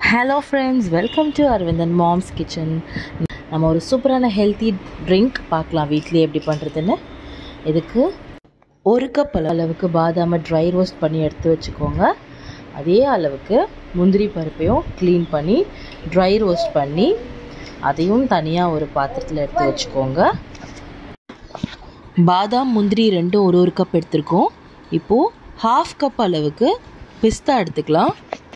hello friends welcome to Aravindan mom's kitchen நம்ம ஒரு சூப்பரான ஹெல்த்தி ட்ரிங்க் பார்க்கலாம் வீட்லேயே எப்படி பண்ணுறதுன்னு இதுக்கு ஒரு கப் அளவுக்கு பாதாமை ட்ரை ரோஸ்ட் பண்ணி எடுத்து வச்சுக்கோங்க அதே அளவுக்கு முந்திரி பருப்பையும் க்ளீன் பண்ணி ட்ரை ரோஸ்ட் பண்ணி அதையும் தனியாக ஒரு பாத்திரத்தில் எடுத்து வச்சுக்கோங்க பாதாம் முந்திரி ரெண்டும் ஒரு ஒரு கப் எடுத்திருக்கோம் இப்போது ஹாஃப் கப் அளவுக்கு பிஸ்தா எடுத்துக்கலாம்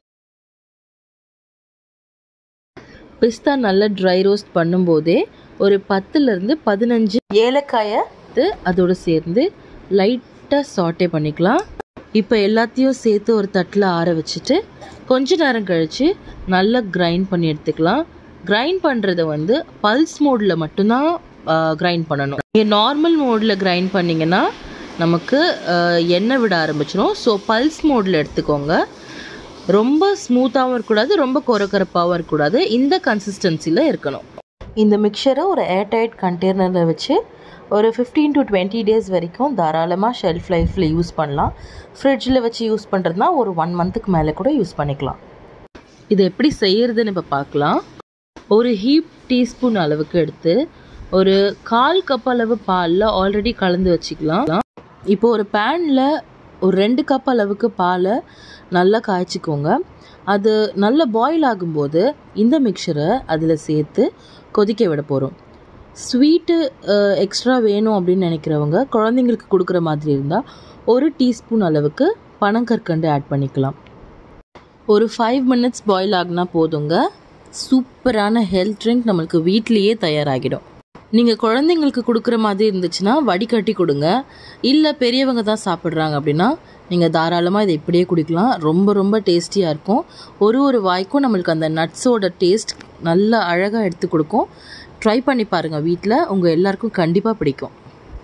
பிஸ்தா நல்லா ட்ரை ரோஸ்ட் பண்ணும்போதே ஒரு பத்துலேருந்து பதினஞ்சு ஏலக்காயை அதோடு சேர்ந்து லைட்டாக சாட்டே பண்ணிக்கலாம் இப்போ எல்லாத்தையும் சேர்த்து ஒரு தட்டில் ஆற வச்சுட்டு கொஞ்ச நேரம் கழித்து நல்லா கிரைண்ட் பண்ணி எடுத்துக்கலாம் கிரைண்ட் பண்ணுறத வந்து பல்ஸ் மோடில் மட்டும்தான் கிரைண்ட் பண்ணணும் நீங்கள் நார்மல் மோடில் கிரைண்ட் பண்ணிங்கன்னா நமக்கு எண்ணெய் விட ஆரம்பிச்சிடும் ஸோ பல்ஸ் மோடில் எடுத்துக்கோங்க ரொம்ப ஸ்மூத்தாகவும் இருக்கக்கூடாது ரொம்ப கொரக்கரப்பாகவும் இருக்கக்கூடாது இந்த கன்சிஸ்டன்சியில் இருக்கணும் இந்த மிக்சரை ஒரு ஏர்டைட் கண்டெய்னரில் வச்சு ஒரு ஃபிஃப்டீன் டு டுவெண்ட்டி டேஸ் வரைக்கும் தாராளமாக ஷெல்ஃப் லைஃப்பில் யூஸ் பண்ணலாம் ஃப்ரிட்ஜில் வச்சு யூஸ் பண்ணுறதுனா ஒரு ஒன் மந்த்துக்கு மேலே கூட யூஸ் பண்ணிக்கலாம் இது எப்படி செய்கிறதுன்னு இப்போ பார்க்கலாம் ஒரு ஹீப் டீஸ்பூன் அளவுக்கு எடுத்து ஒரு கால் கப் அளவு பாலில் ஆல்ரெடி கலந்து வச்சுக்கலாம் இப்போ ஒரு பேனில் ஒரு ரெண்டு கப் அளவுக்கு பாலை நல்லா காய்ச்சிக்கோங்க அது நல்லா பாயில் ஆகும்போது இந்த மிக்சரை அதில் சேர்த்து கொதிக்க விட போகிறோம் ஸ்வீட்டு எக்ஸ்ட்ரா வேணும் அப்படின்னு நினைக்கிறவங்க குழந்தைங்களுக்கு கொடுக்குற மாதிரி இருந்தால் ஒரு டீஸ்பூன் அளவுக்கு பனங்கற்கண்டு ஆட் பண்ணிக்கலாம் ஒரு ஃபைவ் மினிட்ஸ் பாயில் ஆகினா போதுங்க சூப்பரான ஹெல்த் ட்ரிங்க் நம்மளுக்கு வீட்லேயே தயாராகிடும் நீங்கள் குழந்தைங்களுக்கு கொடுக்குற மாதிரி இருந்துச்சுன்னா வடிகட்டி கொடுங்க இல்லை பெரியவங்க தான் சாப்பிட்றாங்க அப்படின்னா நீங்கள் தாராளமாக இதை இப்படியே குடிக்கலாம் ரொம்ப ரொம்ப டேஸ்டியாக இருக்கும் ஒரு ஒரு வாய்க்கும் நம்மளுக்கு அந்த நட்ஸோட டேஸ்ட் நல்லா அழகாக எடுத்து கொடுக்கும் ட்ரை பண்ணி பாருங்கள் வீட்டில் உங்கள் எல்லாருக்கும் கண்டிப்பாக பிடிக்கும்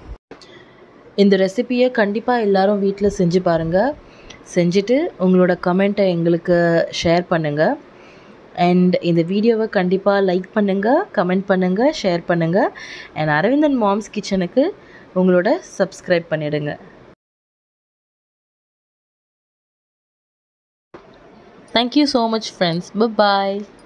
இந்த ரெசிப்பியை கண்டிப்பாக எல்லோரும் வீட்டில் செஞ்சு பாருங்கள் செஞ்சுட்டு உங்களோட கமெண்ட்டை எங்களுக்கு ஷேர் பண்ணுங்கள் அண்ட் இந்த வீடியோவை கண்டிப்பாக லைக் பண்ணுங்கள் கமெண்ட் பண்ணுங்கள் ஷேர் பண்ணுங்கள் அண்ட் அரவிந்தன் மாம்ஸ் கிச்சனுக்கு உங்களோட சப்ஸ்கிரைப் பண்ணிடுங்க தேங்க்யூ ஸோ மச் ஃப்ரெண்ட்ஸ் பாய்